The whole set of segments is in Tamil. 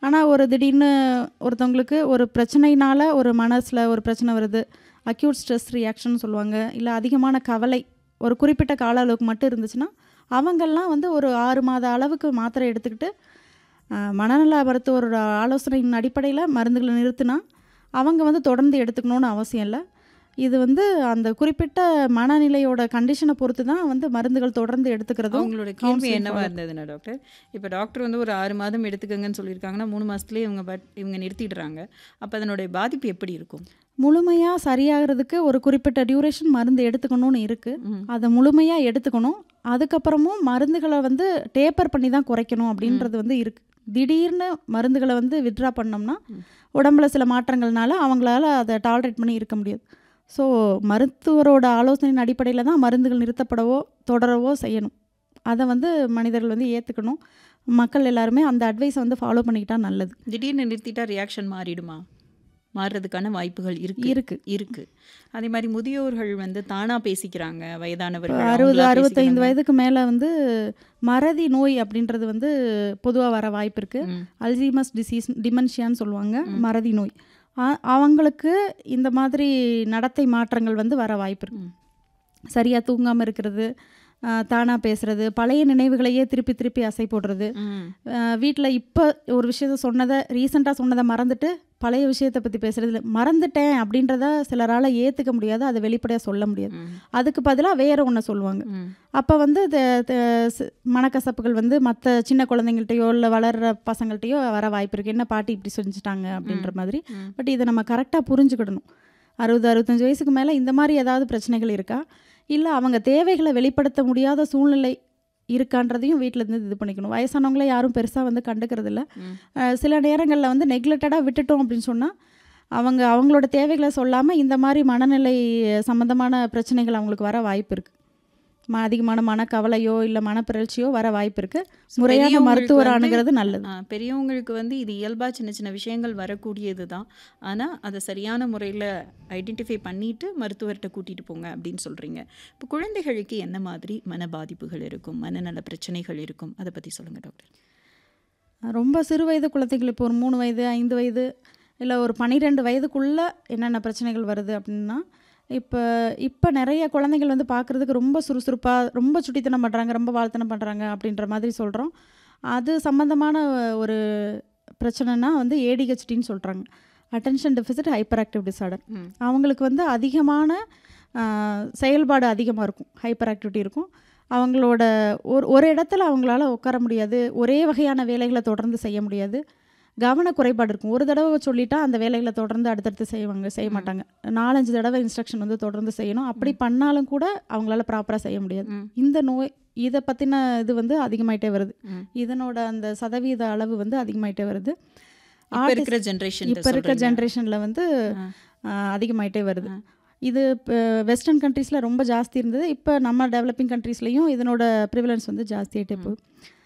ஆனால் ஒரு திடீர்னு ஒருத்தவங்களுக்கு ஒரு பிரச்சனையினால் ஒரு மனசில் ஒரு பிரச்சனை வருது அக்யூட் ஸ்ட்ரெஸ் ரியாக்ஷன் சொல்லுவாங்க இல்லை அதிகமான கவலை ஒரு குறிப்பிட்ட கால அளவுக்கு மட்டும் இருந்துச்சுன்னா அவங்கெல்லாம் வந்து ஒரு ஆறு மாத அளவுக்கு மாத்திரை எடுத்துக்கிட்டு ஆஹ், மனநல மருத்துவரோட ஆலோசனையின் அடிப்படையில் மருந்துகளை நிறுத்தினா அவங்க வந்து தொடர்ந்து எடுத்துக்கணும்னு அவசியம் இல்லை இது வந்து அந்த குறிப்பிட்ட மனநிலையோட கண்டிஷனை பொறுத்து தான் வந்து மருந்துகள் தொடர்ந்து எடுத்துக்கிறதும் அவங்களோட கேள்வி counseling என்னவா follow- இருந்ததுன்னா டாக்டர் இப்போ டாக்டர் வந்து ஒரு ஆறு மாதம் எடுத்துக்கங்கன்னு சொல்லியிருக்காங்கன்னா மூணு மாதத்துலேயே இவங்க பட் இவங்க நிறுத்திடுறாங்க அப்போ அதனுடைய பாதிப்பு எப்படி இருக்கும் முழுமையாக சரியாகிறதுக்கு ஒரு குறிப்பிட்ட டியூரேஷன் மருந்து எடுத்துக்கணும்னு இருக்குது ம். அதை முழுமையாக எடுத்துக்கணும் அதுக்கப்புறமும் மருந்துகளை வந்து டேப்பர் பண்ணி தான் குறைக்கணும் அப்படின்றது வந்து இருக்குது திடீர்னு மருந்துகளை வந்து வித்ட்ரா பண்ணோம்னா உடம்புல சில மாற்றங்கள்னால அவங்களால அதை டாலரேட் பண்ணி இருக்க முடியாது ஸோ மருத்துவரோட ஆலோசனையின் அடிப்படையில் தான் மருந்துகள் நிறுத்தப்படவோ தொடரவோ செய்யணும் அதை வந்து மனிதர்கள் வந்து ஏற்றுக்கணும் மக்கள் எல்லாருமே அந்த அட்வைஸை வந்து ஃபாலோ பண்ணிக்கிட்டா நல்லது திடீர்னு நிறுத்திட்டா ரியாக்ஷன் மாறிடுமா மாறுறதுக்கான வாய்ப்புகள் இருக்கு இருக்கு. இருக்கு அதே மாதிரி முதியோர்கள் வந்து தானா பேசிக்கிறாங்க வயதானவர்கள் அறுபது அவங்களா அறுபத்தைந்து பேசிக்கிறாங்க. வயதுக்கு மேலே வந்து மறதி நோய் அப்படின்றது வந்து பொதுவாக வர வாய்ப்பு இருக்குது ம். அல்சீமஸ் டிசீஸ் டிமென்ஷியான்னு சொல்லுவாங்க மறதி நோய் அ- அவங்களுக்கு இந்த மாதிரி நடத்தை மாற்றங்கள் வந்து வர வாய்ப்பு இருக்கு ம். சரியாக தூங்காமல் இருக்கிறது தானாக பேசுறது பழைய நினைவுகளையே திருப்பி திருப்பி அசை போடுறது ம். வீட்டில் இப்போ ஒரு விஷயத்த சொன்னதை ரீசெண்டாக சொன்னதை மறந்துட்டு பழைய விஷயத்தை பற்றி பேசுறது இல்ல. மறந்துட்டேன் அப்படின்றத சிலரால் ஏற்றுக்க முடியாது அதை வெளிப்படையாக சொல்ல முடியாது ம். அதுக்கு பதிலாக வேற ஒன்று சொல்லுவாங்க ம். அப்போ வந்து த- த- சி- மனக்கசப்புகள் வந்து மற்ற சின்ன குழந்தைங்கள்ட்டையோ இல்லை வளர்கிற பசங்கள்ட்டையோ வர வாய்ப்பு இருக்குது என்ன பாட்டி இப்படி செஞ்சுட்டாங்க அப்படின்ற மாதிரி ம். பட் இதை நம்ம கரெக்டாக புரிஞ்சுக்கிடணும் அறுபது அறுபத்தஞ்சு வயசுக்கு மேலே இந்த மாதிரி ஏதாவது பிரச்சனைகள் இருக்கா இல்லை அவங்க தேவைகளை வெளிப்படுத்த முடியாத சூழ்நிலை இருக்கான்றதையும் வீட்டில் இருந்து இது பண்ணிக்கணும் வயசானவங்கள யாரும் பெருசாக வந்து கண்டுக்கிறது இல்ல ம். அஹ் சில நேரங்களில் வந்து நெக்லெக்டடாக விட்டுட்டோம் அப்படின்னு சொன்னால் அவங்க அவங்களோட தேவைகளை சொல்லாமல் இந்த மாதிரி மனநிலை சம்மந்தமான பிரச்சனைகள் அவங்களுக்கு வர வாய்ப்பு இருக்குது ம அதிகமான மனக்கவலையோ இல்லை மனப்பிறழ்ச்சியோ வர வாய்ப்பு இருக்குது முறையான பெரியவங்களுக்கு மருத்துவர் வந்து- அணுகிறது நல்லது ஆ, பெரியவங்களுக்கு வந்து இது இயல்பா சின்ன சின்ன விஷயங்கள் வரக்கூடியது தான் ஆனால் அதை சரியான முறையில் ஐடென்டிஃபை பண்ணிட்டு மருத்துவர்கிட்ட கூட்டிட்டு போங்க அப்படின்னு சொல்றீங்க இப்போ குழந்தைகளுக்கு என்ன மாதிரி மன பாதிப்புகள் இருக்கும் மனநல பிரச்சனைகள் இருக்கும் அதை பத்தி சொல்லுங்க டாக்டர் ரொம்ப சிறு வயது குழந்தைகள் இப்போ ஒரு மூணு வயது ஐந்து வயது இல்லை ஒரு பன்னிரெண்டு வயதுக்குள்ளே என்னென்ன பிரச்சனைகள் வருது அப்படின்னா இப்போ இப்போ நிறைய குழந்தைகள் வந்து பார்க்குறதுக்கு ரொம்ப சுறுசுறுப்பாக ரொம்ப சுட்டித்தனம் பண்ணுறாங்க ரொம்ப வாழ்த்தனம் பண்ணுறாங்க அப்படின்ற மாதிரி சொல்கிறோம் அது சம்மந்தமான ஒரு பிரச்சனைனா வந்து ஏடிஹெச்டின்னு சொல்கிறாங்க attention deficit hyperactive disorder ம். அவங்களுக்கு வந்து அதிகமான ஆஹ், செயல்பாடு அதிகமாக இருக்கும் ஹைப்பர் ஆக்டிவிட்டி இருக்கும் அவங்களோட ஒரு ஒரு இடத்துல அவங்களால உட்கார முடியாது ஒரே வகையான வேலைகளை தொடர்ந்து செய்ய முடியாது கவன குறைபாடு இருக்கும் ஒரு தடவை சொல்லிட்டா அந்த வேலைகளை தொடர்ந்து அடுத்தடுத்து செய்வாங்க செய்ய மாட்டாங்க நாலஞ்சு தடவை இன்ஸ்ட்ரக்ஷன் வந்து தொடர்ந்து செய்யணும் அப்படி பண்ணாலும் கூட அவங்களால ப்ராப்பராக செய்ய முடியாது ம். இந்த நோய் இதை பற்றின இது வந்து அதிகமாயிட்டே வருது ம். இதனோட அந்த சதவீத அளவு வந்து அதிகமாயிட்டே வருது இப்போ இருக்கிற ஜென்ரேஷன் இப்போ இருக்க ஜென்ரேஷனில் வந்து ஆ. ஆஹ், அதிகமாயிட்டே வருது ஆ. இது இப்போ வெஸ்டர்ன் கண்ட்ரீஸில் ரொம்ப ஜாஸ்தி இருந்தது இப்போ நம்ம டெவலப்பிங் கண்ட்ரீஸ்லேயும் இதனோட ப்ரிவலன்ஸ் வந்து ஜாஸ்தியாகிட்டே போகுது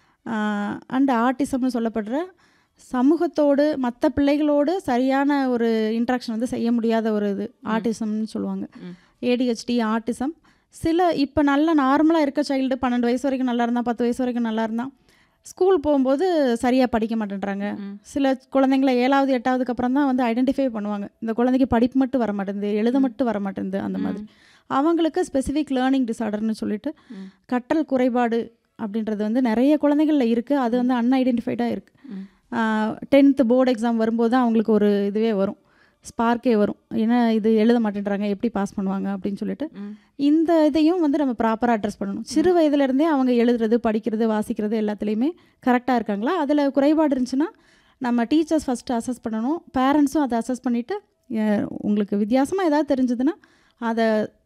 அண்ட் ஆர்டிசம்னு சொல்லப்படுற சமூகத்தோடு மற்ற பிள்ளைகளோடு சரியான ஒரு இன்ட்ராக்ஷன் வந்து செய்ய முடியாத ஒரு இது ஆர்டிசம்னு சொல்லுவாங்க ம். ஏடிஹெச்டி ஆர்டிசம் சில இப்போ நல்ல நார்மலாக இருக்க சைல்டு பன்னெண்டு வயசு வரைக்கும் நல்லா இருந்தால் பத்து வயசு வரைக்கும் நல்லா இருந்தால் ஸ்கூல் போகும்போது சரியாக படிக்க மாட்டேன்றாங்க ம். சில குழந்தைங்கள ஏழாவது எட்டாவதுக்கு அப்புறம் தான் வந்து ஐடென்டிஃபை பண்ணுவாங்க இந்த குழந்தைக்கு படிப்பு மட்டும் வர மாட்டேங்குது எழுத மட்டும் வர மாட்டேங்குது அந்த மாதிரி அவங்களுக்கு ஸ்பெசிஃபிக் லேர்னிங் டிசார்டர்னு சொல்லிட்டு ம். கற்றல் குறைபாடு அப்படின்றது வந்து நிறைய குழந்தைகளில் இருக்குது அது வந்து அன்ஐடென்டிஃபைடாக இருக்குது ம். டென்த்து போர்டு எக்ஸாம் வரும்போது தான் அவங்களுக்கு ஒரு இதுவே வரும் ஸ்பார்க்கே வரும் ஏன்னா இது எழுத மாட்டேன்றாங்க எப்படி பாஸ் பண்ணுவாங்க அப்படின்னு சொல்லிட்டு ம். இந்த இதையும் வந்து நம்ம ப்ராப்பராக அட்ரஸ் பண்ணணும் சிறு வயதுலேருந்தே அவங்க எழுதுறது படிக்கிறது வாசிக்கிறது எல்லாத்துலேயுமே கரெக்டாக இருக்காங்களா அதில் குறைபாடு இருந்துச்சுன்னா நம்ம டீச்சர்ஸ் ஃபஸ்ட்டு அசஸ் பண்ணணும் பேரண்ட்ஸும் அதை அசஸ் பண்ணிவிட்டு உங்களுக்கு வித்தியாசமாக ஏதாவது தெரிஞ்சதுன்னா அதை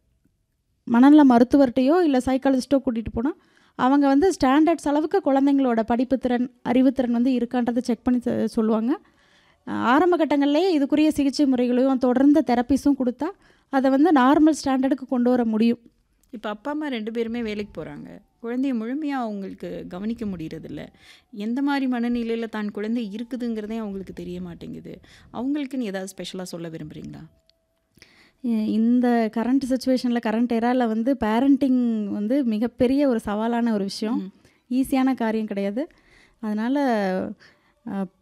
மனநல மருத்துவர்கிட்டையோ இல்லை சைக்காலஜிஸ்ட்டோ கூட்டிகிட்டு போனால் அவங்க வந்து ஸ்டாண்டர்ட்ஸ் அளவுக்கு குழந்தைங்களோட படிப்பு திறன் அறிவுத்திறன் வந்து இருக்கான்றதை செக் பண்ணி சொ- சொல்லுவாங்க அஹ் ஆரம்ப கட்டங்கள்லேயே இதுக்குரிய சிகிச்சை முறைகளையும் தொடர்ந்து தெரப்பிஸும் கொடுத்தா அதை வந்து நார்மல் ஸ்டாண்டர்டுக்கு கொண்டு வர முடியும் இப்போ அப்பா அம்மா ரெண்டு பேருமே வேலைக்கு போகிறாங்க குழந்தைய முழுமையாக அவங்களுக்கு கவனிக்க முடியறதில்ல எந்த மாதிரி மனநிலையில் தான் குழந்தை இருக்குதுங்கிறதே அவங்களுக்கு தெரிய மாட்டேங்குது அவங்களுக்குன்னு ஏதாவது ஸ்பெஷலாக சொல்ல விரும்புகிறீங்களா எ- இந்த கரண்ட் சுச்சுவேஷனில் கரண்ட் எராவில் வந்து பேரண்டிங் வந்து மிகப்பெரிய ஒரு சவாலான ஒரு விஷயம் ஈஸியான காரியம் கிடையாது அதனால்